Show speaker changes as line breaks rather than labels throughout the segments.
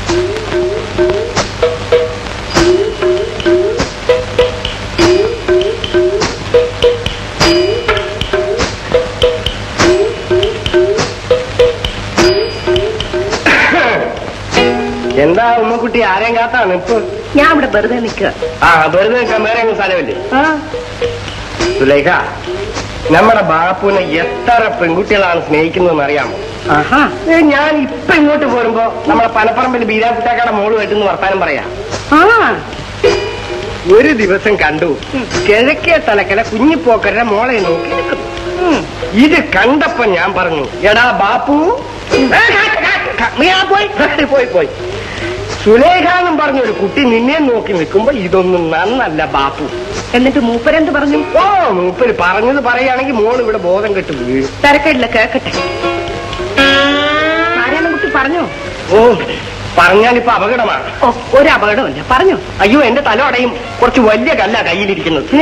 എന്താ ഉമ്മക്കുട്ടി ആരെയും കാത്താണ് ഇപ്പൊ
ഞാൻ ഇവിടെ വെറുതെ നിൽക്കുക
ആ വെറുതെ നിൽക്കാൻ വേറെ എങ്ങും സ്ഥലമില്ലേ സുലേഖ നമ്മുടെ ബാപ്പുവിനെ എത്ര പെൺകുട്ടികളാണ് സ്നേഹിക്കുന്നതെന്ന് അറിയാമോ
ആഹാ
ഏ, ഞാൻ ഇപ്പൊ ഇങ്ങോട്ട് പോരുമ്പോ നമ്മുടെ പനപ്പറമ്പിൽ ബീരാസിറ്റാക്കയുടെ മോള് വെട്ടുന്ന വർത്താനം പറയാം
ആ
ഒരു ദിവസം കണ്ടു കിഴക്കേ തലക്കല കുഞ്ഞിപ്പോക്കരുടെ മോളെ നോക്കി നിൽക്കുന്നു ഉം. ഇത് കണ്ടപ്പോ ഞാൻ പറഞ്ഞു എടാ ബാപ്പു ഏ, കാ- കാ- കാ- നീ ആ പോയി പോയി പോയി സുലേഖ എന്നും പറഞ്ഞ ഒരു കുട്ടി നിന്നെ നോക്കി നിൽക്കുമ്പോ ഇതൊന്നും നന്നല്ല ബാപ്പു
എന്നിട്ട് മൂപ്പരെന്ത് പറഞ്ഞു
ഓ മൂപ്പര് പറഞ്ഞത് പറയുകയാണെങ്കിൽ മോൾ ഇവിടെ ബോധം കെട്ട് വീഴും
തിരക്കില്ല കേക്കട്ടെ നാരായണൻകുട്ടി പറഞ്ഞോ
ഓ പറഞ്ഞാലിപ്പോ അപകടമാണ്
ഓ ഒരു അപകടമില്ല പറഞ്ഞോ
അയ്യോ എന്റെ തല അടയും കുറച്ച് വലിയ കല്ല കയ്യിലിരിക്കുന്നത്
ഏ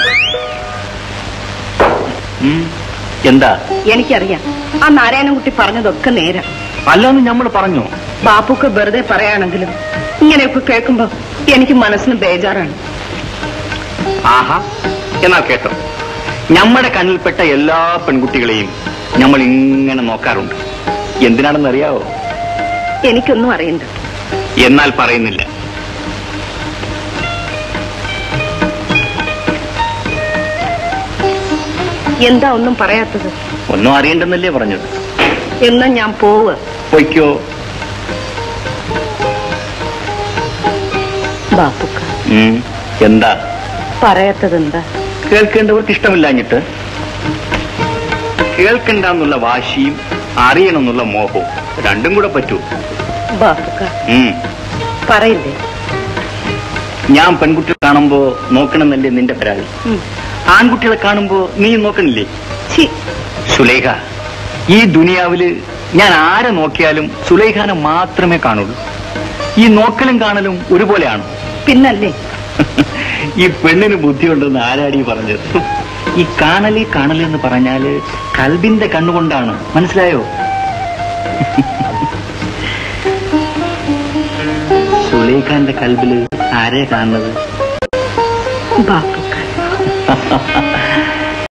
എന്താ
എനിക്കറിയാം ആ നാരായണൻകുട്ടി പറഞ്ഞതൊക്കെ നേരം
അല്ലാന്ന് നമ്മൾ പറഞ്ഞു
ബാപ്പുക്ക് വെറുതെ പറയാണെങ്കിലും ഇങ്ങനെയൊക്കെ കേൾക്കുമ്പോ എനിക്ക് മനസ്സിന് ബേജാറാണ്
ആഹാ എന്നാ കേട്ടോ നമ്മുടെ കണ്ണിൽപ്പെട്ട എല്ലാ പെൺകുട്ടികളെയും നമ്മൾ ഇങ്ങനെ നോക്കാറുണ്ട് എന്തിനാണെന്ന് അറിയാവോ
എനിക്കൊന്നും അറിയണ്ട
എന്നാൽ പറയുന്നില്ല
എന്താ ഒന്നും പറയാത്തത്
ഒന്നും അറിയണ്ടെന്നല്ലേ പറഞ്ഞത്
എന്നാ ഞാൻ പോവുക
പൊയ്ക്കോ
ബാപ്പുക്ക
ഉം, എന്താ
പറയാത്തത് എന്താ
കേൾക്കേണ്ടവർക്ക് ഇഷ്ടമില്ലാഞ്ഞിട്ട് കേൾക്കണ്ടെന്നുള്ള വാശിയും അറിയണമെന്നുള്ള മോഹവും രണ്ടും കൂടെ പറ്റൂ
ബാപ്പുക്ക
ഉം.
പറയില്ലേ
ഞാൻ പെൺകുട്ടികളെ കാണുമ്പോ നോക്കണമെന്നല്ലേ നിന്റെ പരാതി
ഉം.
ആൺകുട്ടികളെ കാണുമ്പോ നീ നോക്കണില്ലേ
ഛി,
സുലേഖ ഈ ദുനിയാവില് ഞാൻ ആരെ നോക്കിയാലും സുലേഖാനെ മാത്രമേ കാണുള്ളൂ ഈ നോക്കലും കാണലും ഒരുപോലെയാണ്
പിന്നല്ലേ
ഈ പെണ്ണിന് ബുദ്ധിയുണ്ടെന്ന് ആരാടി പറഞ്ഞത് ഈ കാണലി കാണൽ എന്ന് പറഞ്ഞാല് കൽബിന്റെ കണ്ണുകൊണ്ടാണ് മനസ്സിലായോ സുലേഖാന്റെ കൽബില് ആരെ കാണുന്നത്
ബാപ്പുക്ക